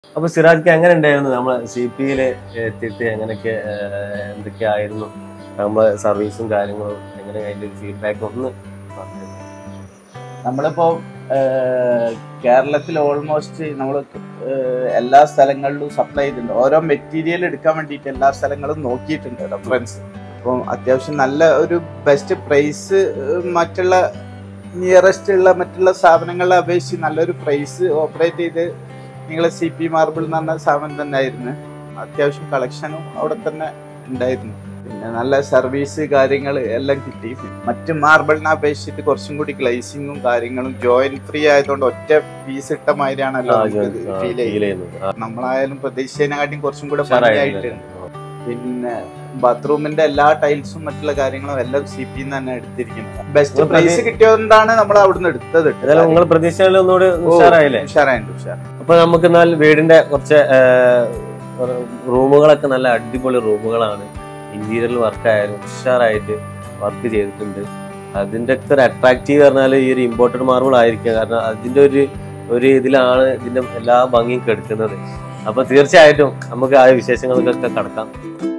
അപ്പൊ സിറാജ്ക്ക് എങ്ങനെ ഉണ്ടായിരുന്നു നമ്മളെ സി പിയില് എത്തിയിട്ട് എങ്ങനെയൊക്കെ ഏഹ്, എന്തൊക്കെയായിരുന്നു നമ്മളെ സർവീസും കാര്യങ്ങളും എങ്ങനെ അതിന്റെ ഫീഡ്ബാക്ക് ഒന്ന് പറഞ്ഞു നമ്മളിപ്പോ കേരളത്തിൽ ഓൾമോസ്റ്റ് നമ്മൾ എല്ലാ സ്ഥലങ്ങളിലും സപ്ലൈ ചെയ്തിട്ടുണ്ട് ഓരോ മെറ്റീരിയൽ എടുക്കാൻ വേണ്ടിയിട്ട് എല്ലാ സ്ഥലങ്ങളും നോക്കിയിട്ടുണ്ട് റെഫറൻസ് അപ്പം അത്യാവശ്യം നല്ല ഒരു ബെസ്റ്റ് പ്രൈസ് മറ്റുള്ള നിയറസ്റ്റ് ഉള്ള മറ്റുള്ള സ്ഥാപനങ്ങളെ അപേക്ഷിച്ച് നല്ലൊരു പ്രൈസ് ഓപ്പറേറ്റ് ചെയ്ത് നിങ്ങളെ സി പി മാർബിൾ എന്ന് പറഞ്ഞ സ്ഥാപനം തന്നെ ആയിരുന്നു അത്യാവശ്യം കളക്ഷനും അവിടെ തന്നെ ഉണ്ടായിരുന്നു പിന്നെ നല്ല സർവീസ് കാര്യങ്ങൾ എല്ലാം കിട്ടി മറ്റ് മാർബിളിനെ അപേക്ഷിച്ചിട്ട് കുറച്ചും കൂടി ഗ്ലേസിങ്ങും കാര്യങ്ങളും ജോയിൻ ഫ്രീ ആയതുകൊണ്ട് ഒറ്റ പീസ് ഇട്ട മാതിരിയാണല്ലോ ഫീൽ ഫീൽ ചെയ്യുന്നത് ചെയ്യുന്നത് ആ, നമ്മളായാലും പ്രതീക്ഷിച്ചതിനെക്കാട്ടിയും കുറച്ചും കൂടെ ഉഷാറായിട്ടുണ്ട്. ഭംഗിയായിട്ടുണ്ട് പിന്നെ ബാത്റൂമിന്റെ എല്ലാ ടൈൽസും മറ്റുള്ള കാര്യങ്ങളും എല്ലാം സി പി തന്നെ എടുത്തിരിക്കുന്നത് ബെസ്റ്റ് നിങ്ങൾ പ്രൈസ് പ്രതി- കിട്ടിയതുകൊണ്ടാണ് നമ്മൾ അവിടുന്ന് എടുത്തത് ഏതായാലും നിങ്ങൾ പ്രതീക്ഷയിൽ ഒന്നുകൂടി ഓ, ഉഷാറായില്ലേ ഉഷാറായിട്ടുണ്ട് ഉഷാർ അപ്പൊ നമുക്ക് എന്നാൽ വീടിന്റെ കുറച്ച് റൂമുകളൊക്കെ നല്ല അടിപൊളി റൂമുകളാണ് ഇന്റീരിയൽ വർക്ക് ആയാലും ഉഷാറായിട്ട് വർക്ക് ചെയ്തിട്ടുണ്ട് അതിന്റെ ഒക്കെ ഒരു അട്രാക്റ്റീവ് പറഞ്ഞാൽ ഈ ഒരു ഇമ്പോർട്ടഡ് മാർബിൾ ആയിരിക്കും കാരണം അതിന്റെ ഒരു ഒരു ഇതിലാണ് ഇതിന്റെ എല്ലാ ഭംഗിയും കെടുക്കുന്നത് അപ്പൊ തീർച്ചയായിട്ടും നമുക്ക് ആ വിശേഷങ്ങൾക്കൊക്കെ കടക്കാം